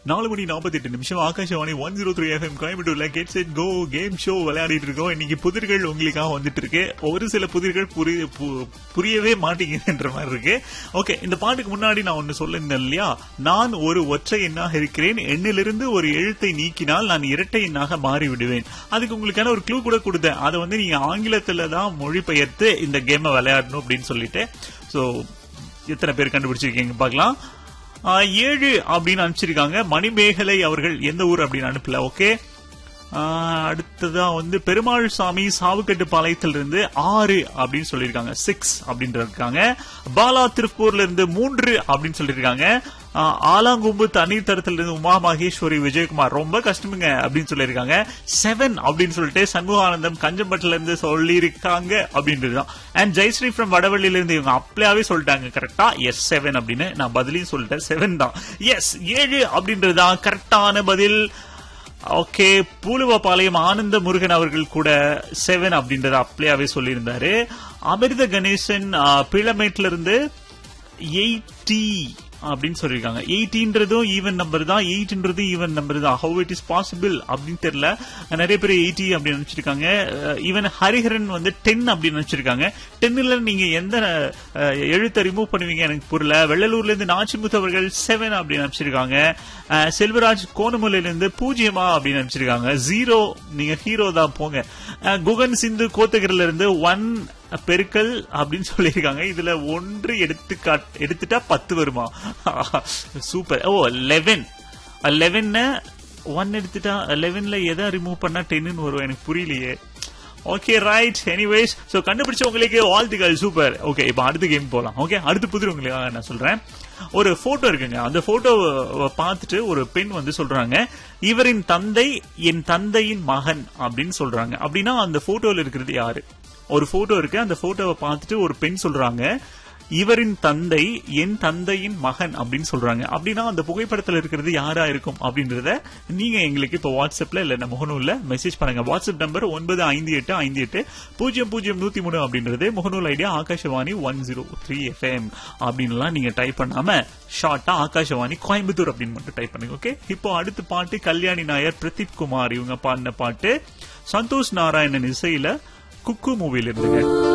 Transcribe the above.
நாலு மணி நாற்பத்தி எட்டு நிமிஷம் Akashvani one zero three FM கோயம்புத்தூர்ல get set go game show விளையாடிட்டு இருக்கோம் இன்னைக்கு புதிர்கள் உங்களுக்காக வந்துட்டு இருக்கு ஒரு சில புதிர்கள் புரிய பு- புரியவே மாட்டேங்குதுன்ற மாதிரி இருக்கு ஓகே இந்த பாட்டுக்கு முன்னாடி நான் ஒன்னு சொல்லியிருந்தேன் இல்லையா நான் ஒரு ஒற்றை எண்ணாக இருக்கிறேன் எண்ணிலிருந்து ஒரு எழுத்தை நீக்கினால் நான் இரட்டை எண்ணாக மாறி விடுவேன் அதுக்கு உங்களுக்கான ஒரு க்ளூ கூட கொடுத்தேன் அதை வந்து நீங்க ஆங்கிலத்துல தான் மொழிபெயர்த்து இந்த கேமை விளையாடணும் அப்படின்னு சொல்லிட்டு சோ எத்தனை பேர் கண்டுபிடிச்சிருக்கீங்க பார்க்கலாம் ஆ, ஏழு அப்படின்னு அனுப்பிச்சிருக்காங்க மணிமேகலை அவர்கள் எந்த ஊர் அப்படின்னு அனுப்பல ஓகே ஆ, அடுத்ததா வந்து பெருமாள் சாமி சாவுக்கட்டு பாளையத்திலிருந்து ஆறு அப்படின்னு சொல்லியிருக்காங்க சிக்ஸ் அப்படின்னு இருக்காங்க பாலா திருப்பூர்ல இருந்து மூன்று அப்படின்னு சொல்லியிருக்காங்க ஆ, ஆலாங்கொம்பு தண்ணீர் தரத்திலிருந்து உமா மகேஸ்வரி விஜயகுமார் ரொம்ப கஷ்டமுங்க அப்படின்னு சொல்லியிருக்காங்க செவன் அப்படின்னு சொல்லிட்டு சண்முகானந்தம் கஞ்சம்பட்டுல இருந்து சொல்லியிருக்காங்க அப்படின்றதுதான் அண்ட் ஜெயஸ்ரீ ஃப்ரம் வடவள்ளியில இருந்து இவங்க அப்படியாவே சொல்லிட்டாங்க கரெக்டா எஸ் செவன் அப்படின்னு நான் பதிலையும் சொல்லிட்டேன் செவன் தான் எஸ் ஏழு அப்படின்றதுதான் கரெக்டான பதில் ஓகே பூலுவபாளையம் ஆனந்த முருகன் அவர்கள் கூட செவன் அப்படின்றத அப்படியாவே சொல்லியிருந்தாரு அமிர்த கணேசன் ஆ, பிளமேட்ல இருந்து எயிட்டி அப்படின்னு சொல்லியிருக்காங்க எயிட்டின்றதும் ஈவன் நம்பர் தான் எயிட்ன்றது ஈவன் நம்பர் தான் ஹவு இட் இஸ் பாசிபிள் அப்படின்னு தெரியல நிறைய பேர் எயிட்டி அப்படின்னு நினைச்சிருக்காங்க ஈவன் ஹரிஹரன் வந்து டென் அப்படின்னு நினைச்சிருக்காங்க டென்னில் நீங்க எந்த அஹ், எழுத்தை ரிமூவ் பண்ணுவீங்க எனக்கு புரியல வெள்ளலூர்ல இருந்து நாச்சிமுத்து அவர்கள் செவன் அப்படின்னு நினைச்சிருக்காங்க அஹ், செல்வராஜ் கோணமலையில இருந்து பூஜ்ஜியமா அப்படின்னு நினைச்சிருக்காங்க ஜீரோ நீங்க ஹீரோ தான் போங்க அஹ், குகன் சிந்து கோத்தகிரில இருந்து ஒன் பெருக்கல் அப்படின்னு சொல்லியிருக்காங்க இதுல ஒன்று எடுத்துக்காட் எடுத்துட்டா பத்து வருமா சூப்பர் ஓ லெவன் லெவன் ஒன் எடுத்துட்டா லெவன்ல எதை ரிமூவ் பண்ணா டென்னு வரும் எனக்கு புரியலையே ஓகே ரைட் எனிவேஸ் சோ கண்டுபிடிச்ச உங்களுக்கு வாழ்த்துக்கள் சூப்பர் ஓகே இப்போ அடுத்த கேம் போலாம் ஓகே அடுத்த புதிர் உங்களுக்கு நான் சொல்றேன் ஒரு போட்டோ இருக்குங்க அந்த போட்டோவை பார்த்துட்டு ஒரு பெண் வந்து சொல்றாங்க இவரின் தந்தை என் தந்தையின் மகன் அப்படின்னு சொல்றாங்க அப்படின்னா அந்த போட்டோல இருக்கிறது யாரு ஒரு போட்டோ இருக்கு அந்த போட்டோவை பார்த்துட்டு ஒரு பெண் சொல்றாங்க இவரின் தந்தை என் தந்தையின் மகன் அப்படின்னு சொல்றாங்க அப்படின்னா அந்த புகைப்படத்துல இருக்கிறது யாரா இருக்கும் அப்படின்றத நீங்க எங்களுக்கு இப்போ வாட்ஸ்அப்ல இல்ல நம்ம முகநூல்ல மெசேஜ் பண்ணுங்க வாட்ஸ்அப் நம்பர் ஒன்பது ஐந்து எட்டு ஐந்து எட்டு பூஜ்ஜியம் பூஜ்ஜியம் நூத்தி மூணு அப்படின்றது முகநூல் ஐடியா Akashvani one zero three FM அப்படின்லாம் நீங்க டைப் பண்ணாம ஷார்ட்டா ஆகாஷவாணி கோயம்புத்தூர் அப்படின்னு மட்டும் டைப் பண்ணுங்க ஓகே இப்போ அடுத்த பாட்டு கல்யாணி நாயர் பிரதீப் குமார் இவங்க பாடின பாட்டு சந்தோஷ் நாராயணன் இசையில குக்கு மூவில இருந்துங்க